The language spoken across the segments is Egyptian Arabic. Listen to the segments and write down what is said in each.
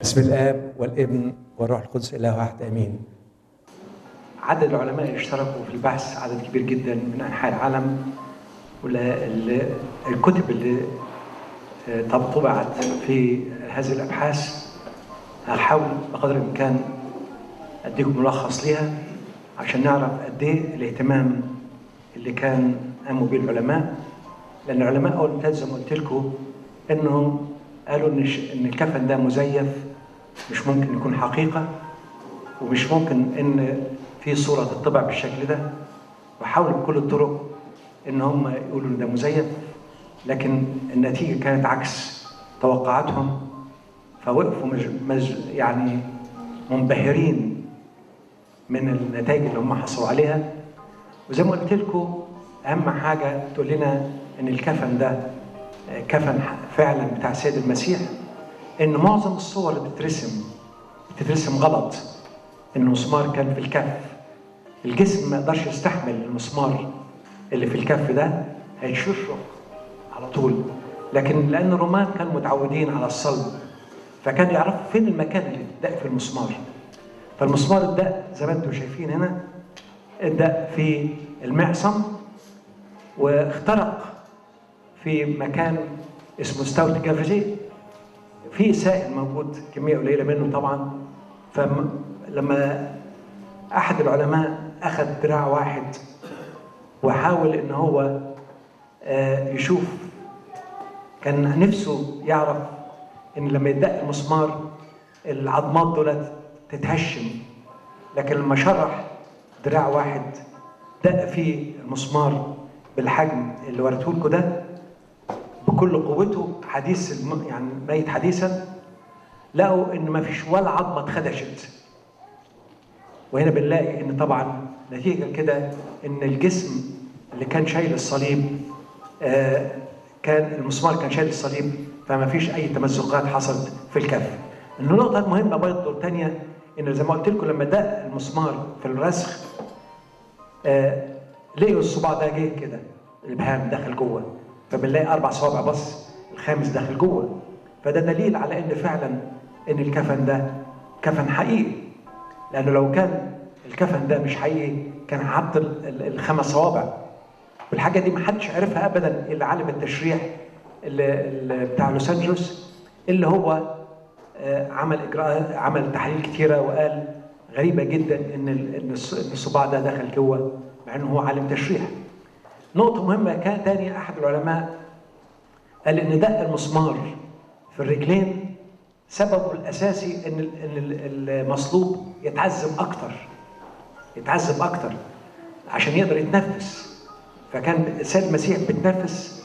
باسم الاب والابن والروح القدس اله واحد امين. عدد العلماء اللي اشتركوا في البحث عدد كبير جدا من انحاء العالم والكتب اللي طبعت في هذه الابحاث هحاول بقدر الامكان اديكم ملخص ليها عشان نعرف قد ايه الاهتمام اللي كان قاموا به العلماء لان العلماء اول ما زي ما قلت لكم انهم قالوا ان ان الكفن ده مزيف مش ممكن يكون حقيقه ومش ممكن ان في صوره تطبع بالشكل ده وحاولوا بكل الطرق ان هم يقولوا ان ده مزيف لكن النتيجه كانت عكس توقعاتهم فوقفوا مج... مج... يعني منبهرين من النتائج اللي هم حصلوا عليها وزي ما قلت لكم اهم حاجه تقول لنا ان الكفن ده كفن فعلا بتاع السيد المسيح ان معظم الصور اللي بتترسم بتترسم غلط ان المسمار كان في الكف الجسم ما يقدرش يستحمل المسمار اللي في الكف ده هيشرخ على طول لكن لان الرومان كانوا متعودين على الصلب فكانوا يعرفوا فين المكان اللي اتدق في المسمار فالمسمار اتدق زي ما انتم شايفين هنا اتدق في المعصم واخترق في مكان اسمه ستاوت جافري في سائل موجود كميه قليله منه طبعا فلما احد العلماء اخذ دراع واحد وحاول ان هو يشوف كان نفسه يعرف ان لما يدق المسمار العظمات دولت تتهشم لكن لما شرح دراع واحد دق فيه المسمار بالحجم اللي وريته لكم ده بكل قوته حديث الم... يعني ميت حديثا لقوا ان ما فيش ولا عظمه اتخدشت وهنا بنلاقي ان طبعا نتيجه كده ان الجسم اللي كان شايل الصليب آه كان المسمار كان شايل الصليب فما فيش اي تمزقات حصلت في الكف النقطه المهمه برضه الثانيه ان زي ما قلت لكم لما دق المسمار في الرسخ آه لقوا الصباع ده جه كده الابهام دخل جوه فبنلاقي اربع صوابع بس الخامس داخل جوه فده دليل على ان فعلا ان الكفن ده كفن حقيقي لانه لو كان الكفن ده مش حقيقي كان حط الخمس صوابع والحاجه دي ما حدش عرفها ابدا الا عالم التشريح اللي اللي بتاع لوس انجلوس اللي هو عمل اجراءات عمل تحاليل كتيره وقال غريبه جدا ان ان الصباع ده دخل جوه مع انه هو عالم تشريح نقطة مهمة كان تاني أحد العلماء قال إن دق المسمار في الرجلين سببه الأساسي إن إن المصلوب يتعذب أكتر يتعذب أكتر عشان يقدر يتنفس فكان السيد المسيح بيتنفس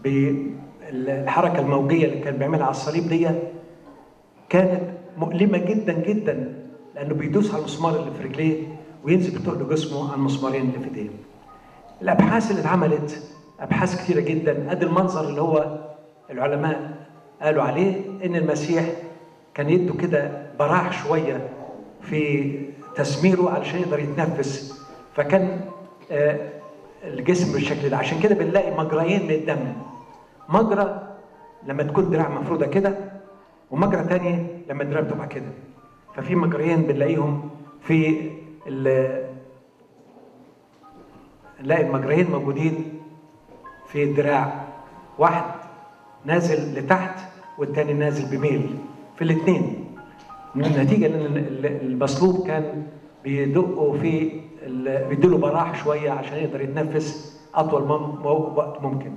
بالحركة الموجية اللي كان بيعملها على الصليب دي كانت مؤلمة جدا جدا لأنه بيدوس على المسمار اللي في رجليه وينزل بتقل جسمه على المسمارين اللي في ايديه. الابحاث اللي اتعملت ابحاث كثيره جدا ادي المنظر اللي هو العلماء قالوا عليه ان المسيح كان يده كده براح شويه في تسميره علشان يقدر يتنفس فكان الجسم بالشكل ده عشان كده بنلاقي مجريين من الدم مجرى لما تكون دراع مفروده كده ومجرى تاني لما الدراع بتبقى كده ففي مجريين بنلاقيهم في نلاقي المجريين موجودين في الدراع واحد نازل لتحت والتاني نازل بميل في الاثنين النتيجه ان المصلوب كان بيدقوا في بيديله براح شويه عشان يقدر يتنفس اطول وقت ممكن.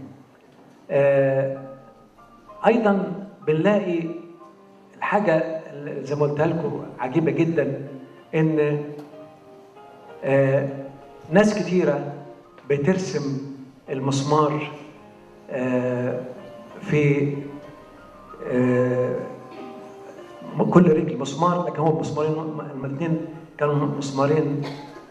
ايضا بنلاقي الحاجه زي ما قلتها لكم عجيبه جدا ان ناس كتيره بترسم المسمار في كل رجل مسمار لكن هو مسمارين الاثنين كانوا مسمارين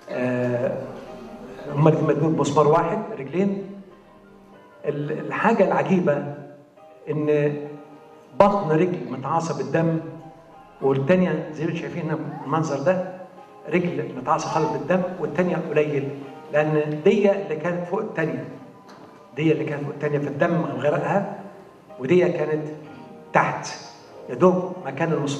هما الاثنين مدموج مسمار واحد رجلين الحاجة العجيبة إن بطن رجل متعاصى بالدم والتانية زي ما شايفين المنظر ده رجل متعاصى خالص بالدم والتانية قليل لان دي اللي كانت فوق الثانيه دي اللي كانت فوق الثانيه في الدم غرقها ودي كانت تحت يا دوب مكان المسمار